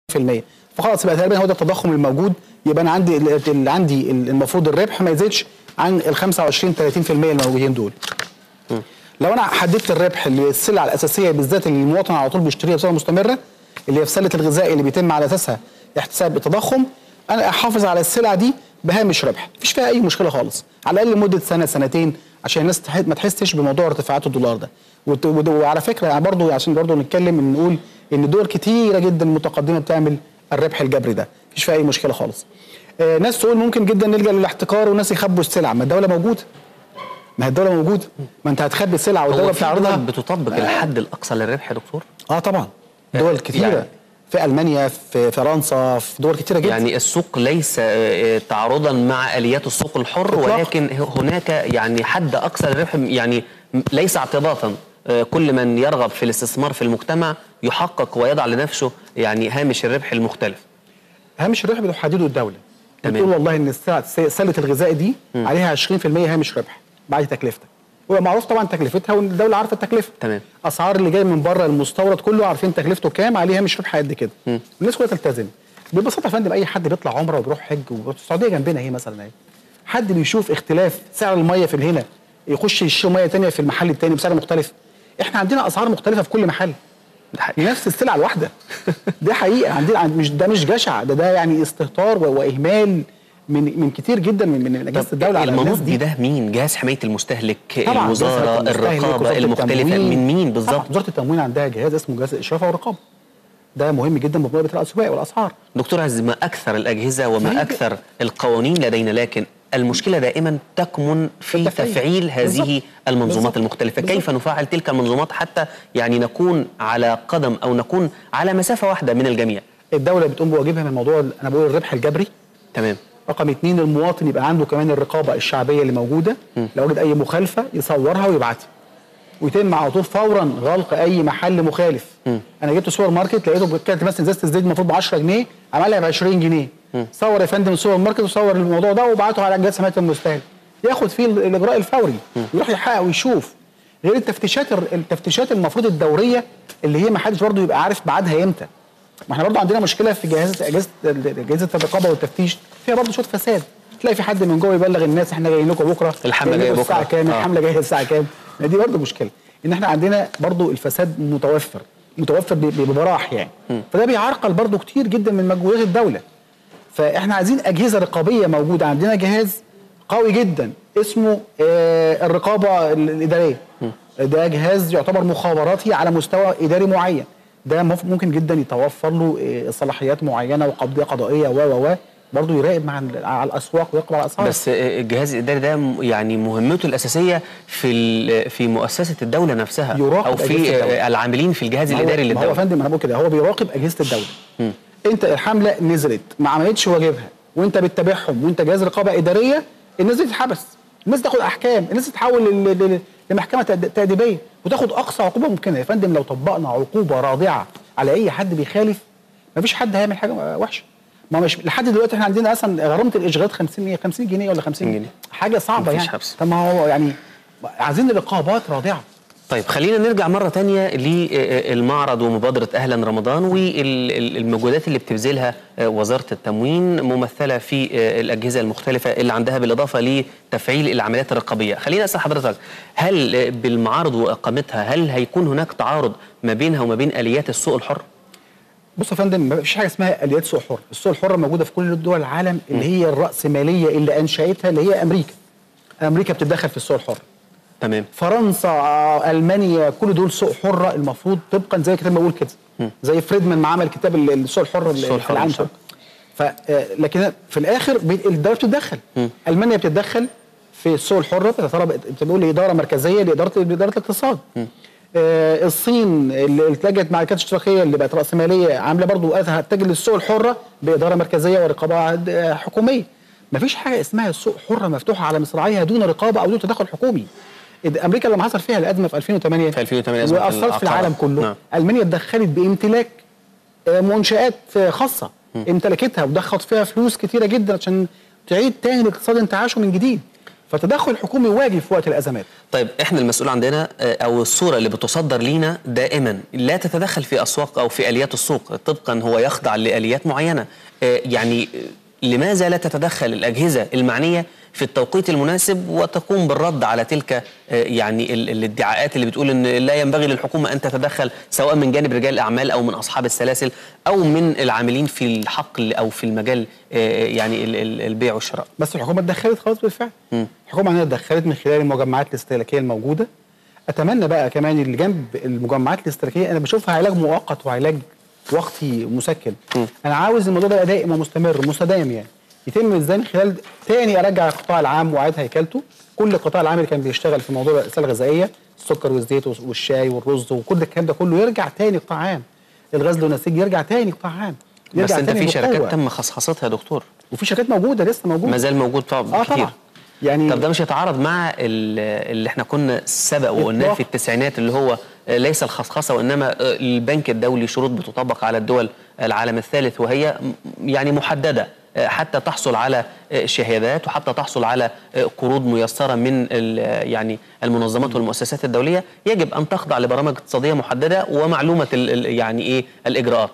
فخلاص يبقى تقريبا هو ده التضخم الموجود يبقى انا عندي اللي عندي المفروض الربح ما يزيدش عن ال 25 30% الموجودين دول لو انا حددت الربح للسلع الاساسيه بالذات اللي المواطن على طول بيشتريها بصوره مستمره اللي هي في سله الغذاء اللي بيتم على اساسها احتساب التضخم انا احافظ على السلع دي بهامش ربح مفيش فيها اي مشكله خالص على الاقل لمده سنه سنتين عشان الناس تح- ما تحسش بموضوع ارتفاعات الدولار ده وت- وت- وعلى فكره يعني برضو عشان برضو نتكلم إن نقول ان دول كتيره جدا متقدمه بتعمل الربح الجبري ده مفيش فيها اي مشكله خالص آه ناس تقول ممكن جدا نلجا للاحتكار وناس يخبوا السلع ما الدوله موجوده ما هي الدوله موجوده ما انت هتخبي السلع والدوله هو في بتعرضها دول بتطبق الحد الاقصى للربح يا دكتور اه طبعا دول كتيره يعني- يعني في المانيا في فرنسا في دول كتيره جدا يعني السوق ليس آه، آه، تعارضا مع اليات السوق الحر إطلاقاً. ولكن هناك يعني حد اقصى للربح يعني ليس اعتباطا آه، كل من يرغب في الاستثمار في المجتمع يحقق ويضع لنفسه يعني هامش الربح المختلف هامش الربح بتحدده الدوله تمام. بتقول والله ان السلع سله الغذاء دي عليها 20% هامش ربح بعد تكلفتها هو معروف طبعا تكلفتها والدوله عارفه التكلفه تمام. اسعار اللي جاي من بره المستورد كله عارفين تكلفته كام عليه هامش ربح قد كده الناس كلها تلتزم ببساطه يا فندم اي حد بيطلع عمره وبيروح حج والسعوديه جنبنا اهي مثلا اهي حد بيشوف اختلاف سعر الميه في هنا يخش يشتري ميه تانية في المحل التاني بسعر مختلف احنا عندنا اسعار مختلفه في كل محل ده حقيقي. نفس السلعه الواحده دي حقيقه عندنا عند مش ده مش جشع ده ده يعني استهتار و- واهمال من من كتير جدا من من اجهزه الدوله على الناس المنوط دي بده مين جهاز حمايه المستهلك طبعا الوزاره جهاز المستهلك، الرقابه وزارة المختلفه التموين. من مين طبعاً بالظبط وزاره التموين عندها جهاز اسمه جهاز الاشراف والرقابه ده مهم جدا بمراقبه الاسواق والاسعار دكتور عز ما اكثر الاجهزه وما هي- اكثر القوانين لدينا لكن المشكله دائما تكمن في التفعيل. تفعيل هذه بالظبط. المنظومات بالظبط. المختلفه بالظبط. كيف نفعل تلك المنظومات حتى يعني نكون على قدم او نكون على مسافه واحده من الجميع الدوله بتقوم بواجبها من موضوع ال- انا بقول الربح الجبري تمام رقم اثنين المواطن يبقى عنده كمان الرقابه الشعبيه اللي موجوده لو وجد اي مخالفه يصورها ويبعتها ويتم على طول فورا غلق اي محل مخالف انا جبت سوبر ماركت لقيته كانت مثلا ازازه الزيت المفروض ب 10 جنيه عملها ب 20 جنيه صور يا فندم السوبر ماركت وصور الموضوع ده وبعته على جهاز حمايه المستهلك ياخد فيه ال- الاجراء الفوري يروح يحقق ويشوف غير التفتيشات الر- التفتيشات المفروض الدوريه اللي هي ما حدش برضه يبقى عارف ميعادها امتى ما احنا برضه عندنا مشكله في جهاز اجهزه اجهزه الرقابه والتفتيش فيها برضه شويه فساد تلاقي في حد من جوه يبلغ الناس احنا جايين لكم بكره الحملة جايين جاية لكم الساعه بكرة. كام آه. الحمله جايه الساعه كام ما دي برضه مشكله ان احنا عندنا برضه الفساد متوفر متوفر ب- ب- ببراح يعني فده بيعرقل برضه كتير جدا من مجهودات الدوله فاحنا عايزين اجهزه رقابيه موجوده عندنا جهاز قوي جدا اسمه آه، الرقابه الاداريه ده جهاز يعتبر مخابراتي على مستوى اداري معين ده مف- ممكن جدا يتوفر له آه، صلاحيات معينه وقضيه قضائيه و و و برضه يراقب مع ال- على الاسواق ويراقب على الاسعار بس آه، الجهاز الاداري ده م- يعني مهمته الاساسيه في ال- في مؤسسه الدوله نفسها يراقب او في أجهزة الدولة. آه، العاملين في الجهاز ما هو- الاداري ما هو يا للدوله فندم انا بقول كده هو بيراقب اجهزه الدوله انت الحمله نزلت ما عملتش واجبها وانت بتتابعهم وانت جهاز رقابه اداريه الناس دي تتحبس الناس تاخد احكام الناس تتحول لل- لل- لمحكمه تأد- تاديبيه وتاخد اقصى عقوبه ممكنه يا فندم لو طبقنا عقوبه رادعه على اي حد بيخالف ما فيش حد هيعمل حاجه وحشه ما مش لحد دلوقتي احنا عندنا اصلا غرامه الاشغالات 50 ايه 50 جنيه ولا 50 جنيه. حاجه صعبه مفيش يعني حبس. طب ما هو يعني عايزين رقابات رادعه طيب خلينا نرجع مرة تانية للمعرض ومبادرة أهلا رمضان والمجهودات اللي بتبذلها وزارة التموين ممثلة في الأجهزة المختلفة اللي عندها بالإضافة لتفعيل العمليات الرقابية خلينا أسأل حضرتك هل بالمعارض وإقامتها هل هيكون هناك تعارض ما بينها وما بين آليات السوق الحر؟ بص يا فندم ما فيش حاجه اسمها اليات سوق حر، السوق الحره موجوده في كل دول العالم اللي هي الراسماليه اللي انشاتها اللي هي امريكا. امريكا بتتدخل في السوق الحر. تمام فرنسا، آه، المانيا، كل دول سوق حره المفروض طبقا زي كتاب ما بقول كده. زي فريدمان ما عمل كتاب ال- السوق الحر السوق اللي الحر في العالم بالظبط. ف آه، لكن في الاخر بي- الدوله بتتدخل. المانيا بتتدخل في السوق الحره بتتطلب بتقول اداره مركزيه لاداره لاداره الاقتصاد. آه، الصين اللي اتلجت مع الكات الاشتراكيه اللي بقت راسماليه عامله برضو هتتجه للسوق الحره باداره مركزيه ورقابه آه، حكوميه. مفيش حاجه اسمها السوق حره مفتوحه على مصراعيها دون رقابه او دون تدخل حكومي. إد- امريكا لما حصل فيها الازمه في 2008 في 2008 أزمة واثرت في العقارة. العالم كله نعم. المانيا اتدخلت بامتلاك آه، منشات آه، خاصه امتلكتها ودخلت فيها فلوس كتيره جدا عشان تعيد تاني الاقتصاد انتعاشه من جديد فتدخل الحكومي واجب في وقت الازمات طيب احنا المسؤول عندنا آه، او الصوره اللي بتصدر لينا دائما لا تتدخل في اسواق او في اليات السوق طبقا هو يخضع لاليات معينه آه، يعني آه، لماذا لا تتدخل الاجهزه المعنيه في التوقيت المناسب وتقوم بالرد على تلك آه، يعني ال- الادعاءات اللي بتقول ان لا ينبغي للحكومه ان تتدخل سواء من جانب رجال الاعمال او من اصحاب السلاسل او من العاملين في الحقل او في المجال آه، يعني ال- ال- البيع والشراء بس الحكومه اتدخلت خلاص بالفعل الحكومه عندنا اتدخلت من خلال المجمعات الاستهلاكيه الموجوده اتمنى بقى كمان اللي جنب المجمعات الاستهلاكيه انا بشوفها علاج مؤقت وعلاج وقتي مسكن انا عاوز الموضوع ده يبقى دائم ومستمر مستدام يعني يتم ازاي من خلال تاني ارجع القطاع العام واعيد هيكلته كل القطاع العام اللي كان بيشتغل في موضوع الاسئله الغذائيه السكر والزيت والشاي والرز وكل الكلام ده كله يرجع تاني قطاع عام الغزل والنسيج يرجع تاني قطاع عام بس يرجع انت تاني في شركات بقوة. تم خصخصتها يا دكتور وفي شركات موجوده لسه موجوده ما زال موجود طبعا اه كتير طبعا يعني طب ده مش يتعارض مع ال- اللي احنا كنا سبق وقلناه إطلاق. في التسعينات اللي هو آه، ليس الخصخصه وانما آه، البنك الدولي شروط بتطبق على الدول العالم الثالث وهي م- يعني محدده آه، حتى تحصل على آه، شهادات وحتى تحصل على آه، قروض ميسره من ال- يعني المنظمات والمؤسسات الدوليه يجب ان تخضع لبرامج اقتصاديه محدده ومعلومه ال- ال- يعني ايه الاجراءات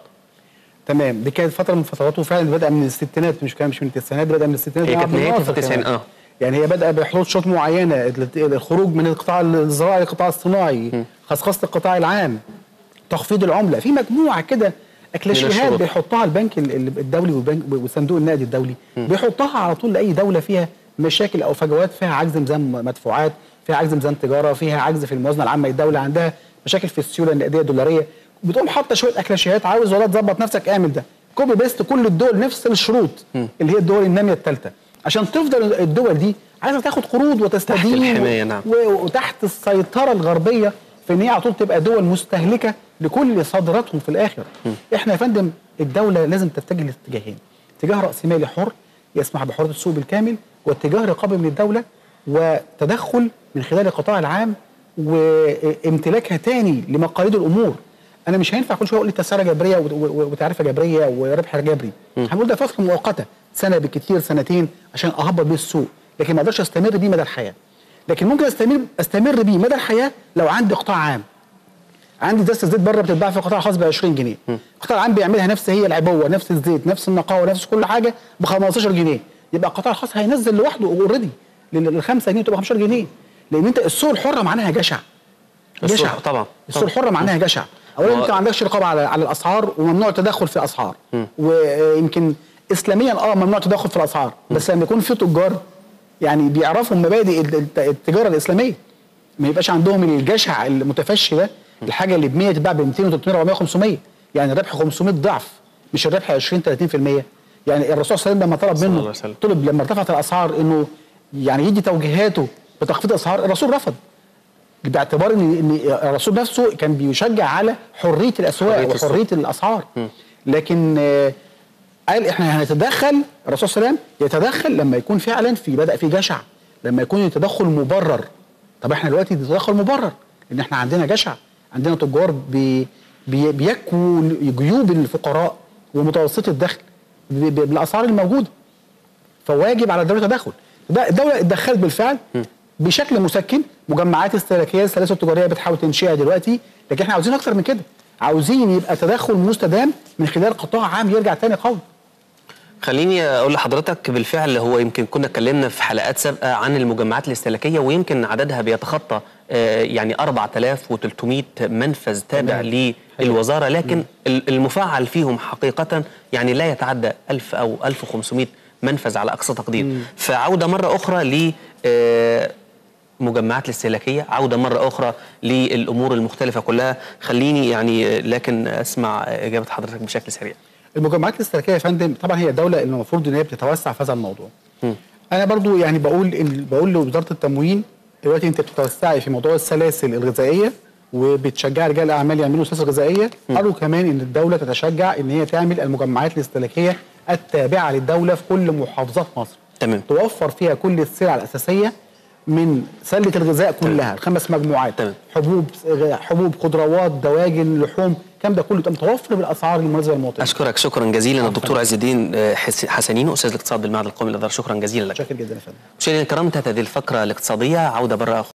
تمام دي كانت فتره من فترات وفعلا بدأ من الستينات مش كان مش من التسعينات بدأ من الستينات هي مع كانت عبد نهاية الناصر التسعين- كمان. آه. يعني هي بدأ بحدود شروط معينه الخروج من القطاع الزراعي للقطاع الصناعي خصخصه القطاع العام تخفيض العمله في مجموعه كده اكلاشيهات الشروط. بيحطها البنك ال- ال- الدولي والبنك وصندوق النقد الدولي بيحطها على طول لاي دوله فيها مشاكل او فجوات فيها عجز ميزان مدفوعات فيها عجز ميزان تجاره فيها عجز في الموازنه العامه للدوله عندها مشاكل في السيوله النقديه الدولاريه بتقوم حاطه شويه اكلاشيهات عاوز ولا تظبط نفسك اعمل ده كوبي بيست كل الدول نفس الشروط اللي هي الدول الناميه الثالثه عشان تفضل الدول دي عايزه تاخد قروض وتستدين الحماية، نعم. و- وتحت السيطره الغربيه في ان هي على طول تبقى دول مستهلكه لكل صادراتهم في الاخر. احنا يا فندم الدوله لازم تتجه لاتجاهين، اتجاه راسمالي حر يسمح بحريه السوق بالكامل، واتجاه رقابي من الدوله وتدخل من خلال القطاع العام وامتلاكها تاني لمقاليد الامور. انا مش هينفع كل شويه اقول لي تسعيره جبريه وت- و- وتعرفه جبريه وربح جبري. هنقول ده فتره مؤقته سنه بالكثير سنتين عشان اهبط بيه السوق، لكن ما اقدرش استمر بيه مدى الحياه. لكن ممكن استمر استمر بيه مدى الحياه لو عندي قطاع عام عندي دسته زيت بره بتتباع في القطاع الخاص ب 20 جنيه القطاع العام بيعملها نفس هي العبوه نفس الزيت نفس النقاوه نفس كل حاجه ب 15 جنيه يبقى القطاع الخاص هينزل لوحده اوريدي لل 5 جنيه تبقى 15 جنيه لان انت السوق الحره معناها جشع السوق- جشع طبعا. السوق طبعا. الحره معناها جشع اولا هو- انت ما عندكش رقابه على على الاسعار وممنوع التدخل في الاسعار ويمكن اسلاميا اه ممنوع التدخل في الاسعار بس لما يكون في تجار يعني بيعرفوا مبادئ ال- ال- التجاره الاسلاميه ما يبقاش عندهم الجشع المتفشي ده الحاجه اللي ب 100 تتباع ب 200 و 300 400 500 يعني الربح 500 ضعف مش الربح 20 30% يعني الرسول صلى الله عليه وسلم لما طلب صلى الله منه عليه وسلم. طلب لما ارتفعت الاسعار انه يعني يدي توجيهاته بتخفيض الاسعار الرسول رفض باعتبار ان ان الرسول نفسه كان بيشجع على حريه الاسواق حرية السوق. وحريه الاسعار لكن آه، قال احنا هنتدخل الرسول صلى الله عليه وسلم يتدخل لما يكون فعلا في بدا في جشع لما يكون التدخل مبرر طب احنا دلوقتي التدخل مبرر لان احنا عندنا جشع عندنا تجار بي بي بيكوا جيوب الفقراء ومتوسطي الدخل ب- ب- بالاسعار الموجوده فواجب على الدوله التدخل ده الدوله اتدخلت بالفعل بشكل مسكن مجمعات استهلاكيه السلاسل التجاريه بتحاول تنشئها دلوقتي لكن احنا عاوزين اكتر من كده عاوزين يبقى تدخل مستدام من خلال قطاع عام يرجع تاني قوي خليني اقول لحضرتك بالفعل هو يمكن كنا اتكلمنا في حلقات سابقه عن المجمعات الاستهلاكيه ويمكن عددها بيتخطى آه، يعني 4300 منفذ تابع للوزاره لكن ال- المفعل فيهم حقيقه يعني لا يتعدى 1000 او 1500 منفذ على اقصى تقدير فعوده مره اخرى ل آه، مجمعات الاستهلاكيه عوده مره اخرى للامور المختلفه كلها خليني يعني آه، لكن اسمع آه، اجابه حضرتك بشكل سريع المجمعات الاستهلاكيه يا فندم طبعا هي الدوله اللي المفروض ان هي بتتوسع في هذا الموضوع. انا برضو يعني بقول إن بقول لوزاره التموين دلوقتي انت بتتوسعي في موضوع السلاسل الغذائيه وبتشجع رجال الاعمال يعملوا سلاسل غذائيه قالوا كمان ان الدوله تتشجع ان هي تعمل المجمعات الاستهلاكيه التابعه للدوله في كل محافظات مصر. تمام. توفر فيها كل السلع الاساسيه من سله الغذاء كلها الخمس مجموعات تمام. حبوب حبوب خضروات دواجن لحوم الكلام ده كله يبقى متوفر بالاسعار المناسبه للمواطن اشكرك شكرا جزيلا الدكتور عز الدين آه، حس- حسنين استاذ الاقتصاد بالمعهد القومي للاداره شكرا جزيلا لك شاكر جدا يا فندم مشاهدينا الكرام انتهت هذه الفقره الاقتصاديه عوده بره